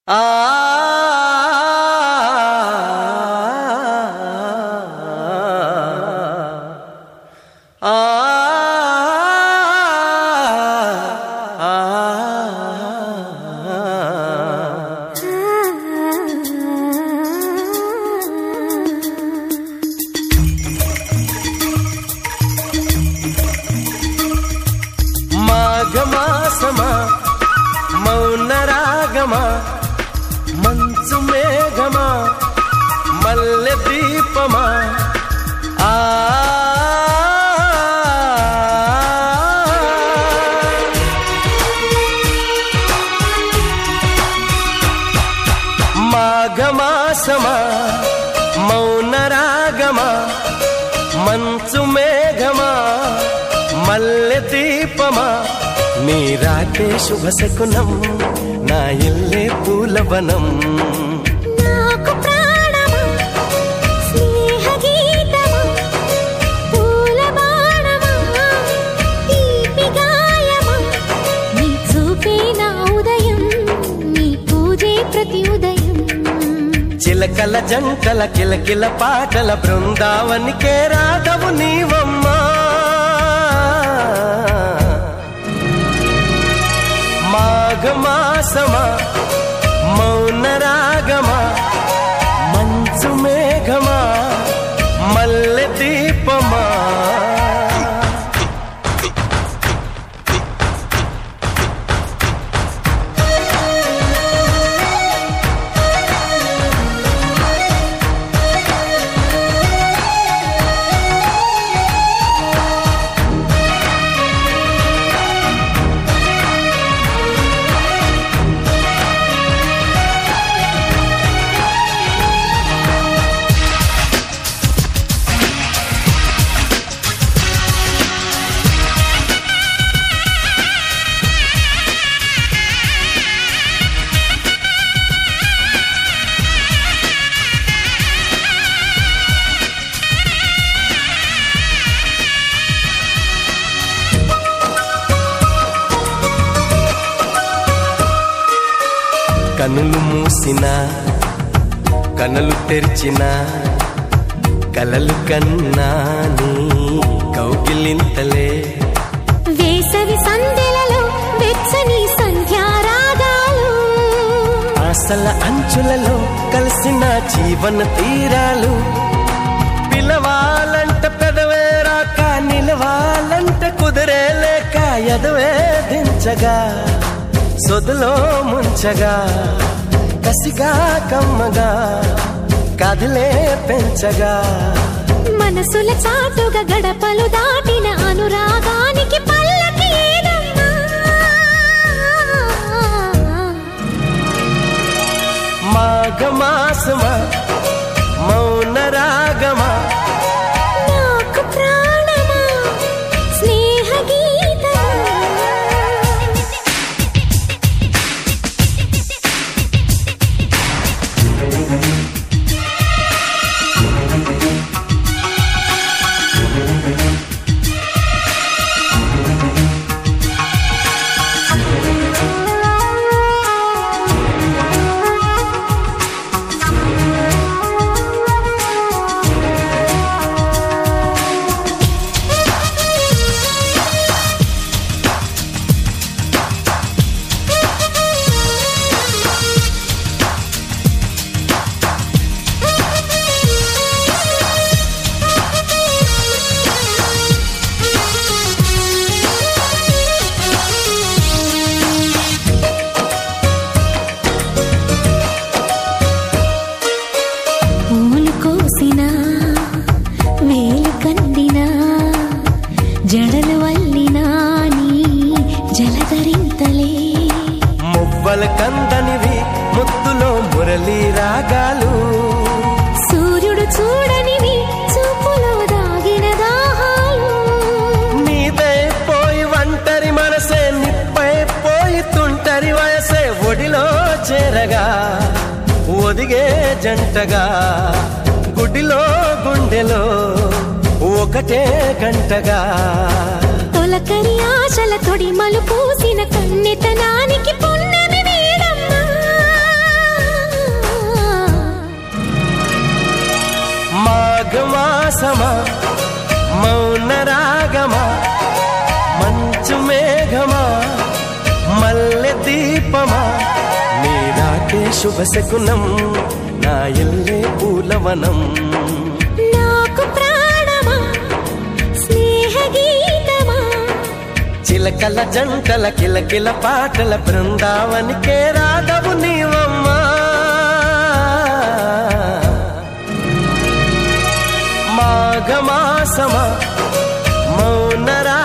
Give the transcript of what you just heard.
ఆ ఆ మాఘమాసమా మౌన రాగమా మంచు మేఘమా మల్లె దీపమా ఆ మాఘమాసమా మౌన రాగమా మంచు మేఘమా మల్లె దీపమా మీరాటే శుభ శకునం నా ఇల్లే పూలవనం నాకు ప్రాణమా స్నేహ గీతమా పూల బాణమా తీపి గాయమా నీ చూపే నా ఉదయం నీ పూజే ప్రతి ఉదయం చిలకల జంటల కిలకిల పాటల బృందావనికే రాధవు నీవమ్మా మాఘమాసమా మౌన రాగమా మంచు మేఘమా మల్లె దీపమా కనులు మూసిన కనులు తెరిచిన కలలు కన్నా నీ కౌగిలింతలే వేసవి సందెలలో వెచ్చని సంధ్యారాగాలు ఆశల అంచులలో కలిసిన జీవన తీరాలు పిలవాలంట పెదవే రాక నిలవాలంట కుదిరే లేక ఎదవే దించగా సొదులో ముంచగా కసిగా కమ్మగా కదిలే పెంచగా మనసుల చాటుగా గడపలు దాటిన అనురాగానికి పల్లకి ఏదమ్మా మాఘమాసమా మౌన రాగమా నాకు ప్రాణమా స్నేహ గీతమా పూలు కోసిన వేలు కందిన జడలు వల్లినా నీ జలధరింతలే మువ్వల కందనివి ముద్దులో మురళీ రాగాలు సూర్యుడు చూడనివి చూపులో దాగిన దాహాలు నీదే పోయి ఒంటరి మనసే నిప్పై పోయి తుంటరి వయసే ఒడిలో చేరగా ఒదిగే జంటగా గుడిలో గుండెలో ఒకటే గంటగా తొలకరి ఆశల తొడి మలు పూసిన కన్నెతనానికి పున్నమి వేడమ్మా శుభశకునం నా ఎల్లే పూలవనం నాకు ప్రాణమా స్నేహ గీతమా చిలకల జంటల కిలకిల పాటల బృందావనికే రాధవు నీవమ్మా మాఘమాసమా మౌన